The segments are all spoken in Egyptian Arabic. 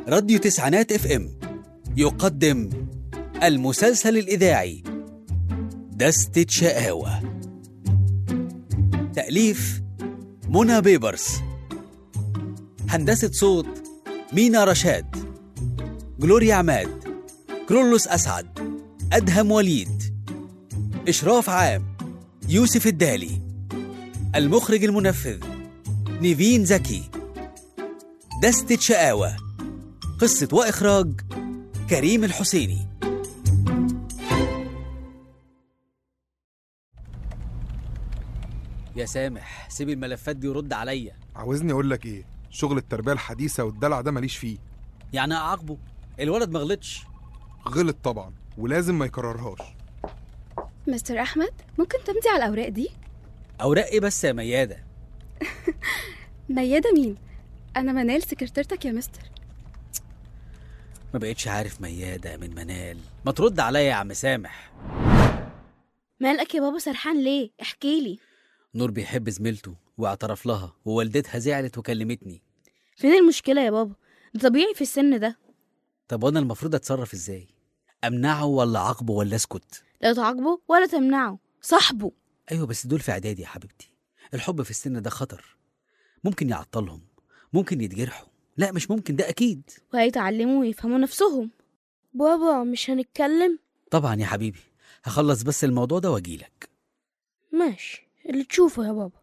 راديو تسعينات اف ام يقدم المسلسل الإذاعي دستة شقاوة تأليف منى بيبرس هندسة صوت مينا رشاد جلوريا عماد كرولوس أسعد أدهم وليد إشراف عام يوسف الدالي المخرج المنفذ نيفين زكي دستة شقاوة قصة وإخراج كريم الحسيني يا سامح سيب الملفات دي ورد عليا عاوزني اقول لك ايه شغل التربيه الحديثه والدلع ده ماليش فيه يعني اعاقبه الولد ما غلطش غلط طبعا ولازم ما يكررهاش مستر أحمد ممكن تمضي على الأوراق دي؟ اوراق ايه بس يا مياده ميادة مين؟ أنا منال سكرتيرتك يا مستر ما بقتش عارف مياده من منال ما ترد عليا يا عم سامح مالك يا بابا سرحان ليه احكي لي نور بيحب زميلته واعترف لها ووالدتها زعلت وكلمتني فين المشكله يا بابا ده طبيعي في السن ده طب وانا المفروض اتصرف ازاي امنعه ولا اعاقبه ولا اسكت لا تعاقبه ولا تمنعه صاحبه ايوه بس دول في اعدادي يا حبيبتي الحب في السن ده خطر ممكن يعطلهم ممكن يتجرحوا لا مش ممكن ده اكيد وهيتعلموا ويفهموا نفسهم بابا مش هنتكلم طبعا يا حبيبي هخلص بس الموضوع ده واجيلك ماشي اللي تشوفه يا بابا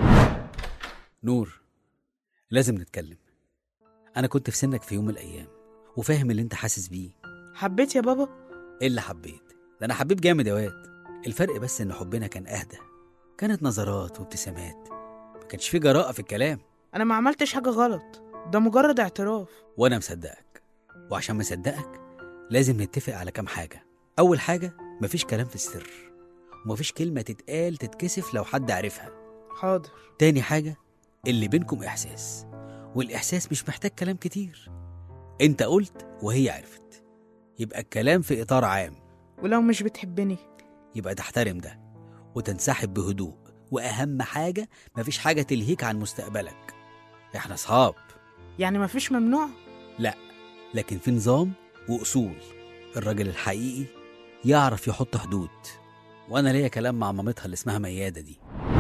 نور لازم نتكلم انا كنت في سنك في يوم من الايام وفاهم اللي انت حاسس بيه حبيت يا بابا ايه اللي حبيت ده انا حبيب جامد يا واد الفرق بس ان حبنا كان اهدى كانت نظرات وابتسامات ما كانش في جراءه في الكلام انا ما عملتش حاجه غلط ده مجرد اعتراف وانا مصدقك وعشان مصدقك لازم نتفق على كام حاجه اول حاجه مفيش كلام في السر ومفيش كلمه تتقال تتكسف لو حد عرفها حاضر تاني حاجه اللي بينكم احساس والاحساس مش محتاج كلام كتير انت قلت وهي عرفت يبقى الكلام في اطار عام ولو مش بتحبني يبقى تحترم ده وتنسحب بهدوء واهم حاجه مفيش حاجه تلهيك عن مستقبلك احنا اصحاب يعني مفيش ممنوع لكن في نظام واصول الراجل الحقيقي يعرف يحط حدود وانا ليا كلام مع مامتها اللي اسمها مياده دي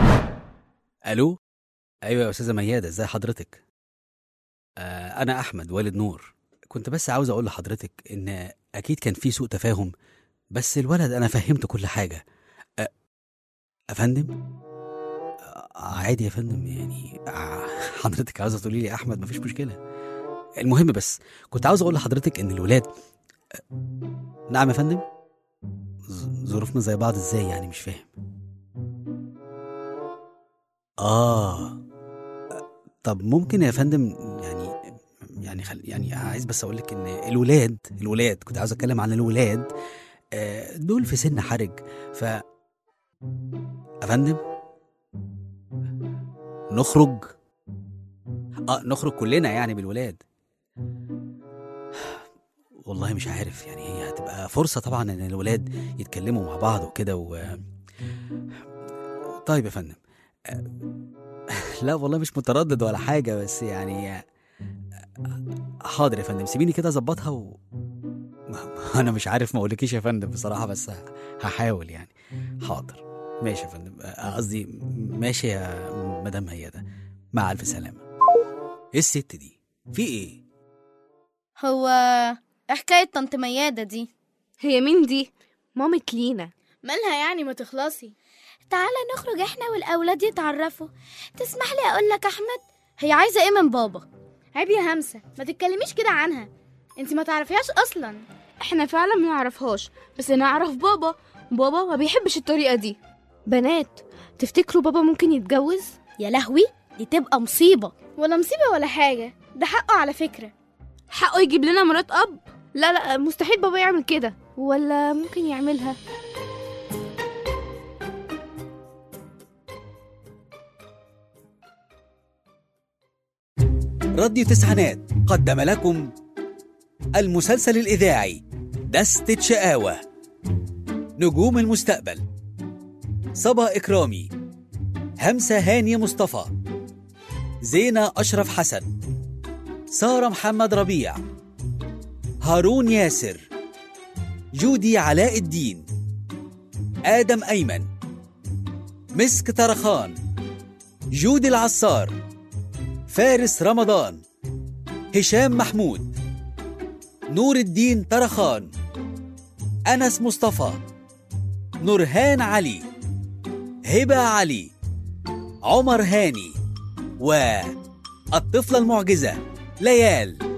الو ايوه يا استاذه مياده ازي حضرتك آه انا احمد والد نور كنت بس عاوز اقول لحضرتك ان اكيد كان في سوء تفاهم بس الولد انا فهمت كل حاجه أه افندم آه، عادي يا فندم يعني آه، حضرتك عاوزه تقولي لي احمد مفيش مشكله المهم بس كنت عاوز اقول لحضرتك ان الولاد أه، نعم يا فندم ظ- ظروفنا زي بعض ازاي يعني مش فاهم اه أه، طب ممكن يا فندم يعني يعني خل يعني عايز بس اقول لك ان الولاد الولاد كنت عاوز اتكلم عن الولاد آه، دول في سن حرج ف افندم نخرج اه نخرج كلنا يعني بالولاد والله مش عارف يعني هي هتبقى فرصة طبعا ان الولاد يتكلموا مع بعض وكده و طيب يا فندم آه، لا والله مش متردد ولا حاجة بس يعني آه، حاضر يا فندم سيبيني كده اظبطها و ما- انا مش عارف ما اقولكيش يا فندم بصراحة بس ه- هحاول يعني حاضر ماشي يا فندم آه، قصدي ماشي يا مدام ميادة مع الف سلامة ايه الست دي في ايه هو إيه حكاية طنط ميادة دي هي مين دي مامة لينا مالها يعني ما تخلصي تعالى نخرج احنا والأولاد يتعرفوا تسمح لي أقول لك أحمد هي عايزة إيه من بابا عيب يا همسة ما تتكلميش كده عنها انت ما تعرفيهاش أصلا احنا فعلا ما نعرفهاش بس نعرف بابا بابا ما بيحبش الطريقه دي بنات تفتكروا بابا ممكن يتجوز يا لهوي دي تبقى مصيبة ولا مصيبة ولا حاجة ده حقه على فكرة حقه يجيب لنا مرات اب لا لا مستحيل بابا يعمل كده ولا ممكن يعملها راديو تسعينات قدم لكم المسلسل الإذاعي دستة شقاوة نجوم المستقبل صبا إكرامي همسة هاني مصطفى زينة أشرف حسن سارة محمد ربيع هارون ياسر جودي علاء الدين آدم أيمن مسك طرخان جودي العصار فارس رمضان هشام محمود نور الدين طرخان أنس مصطفى نورهان علي هبة علي عمر هاني والطفلة المعجزة ليال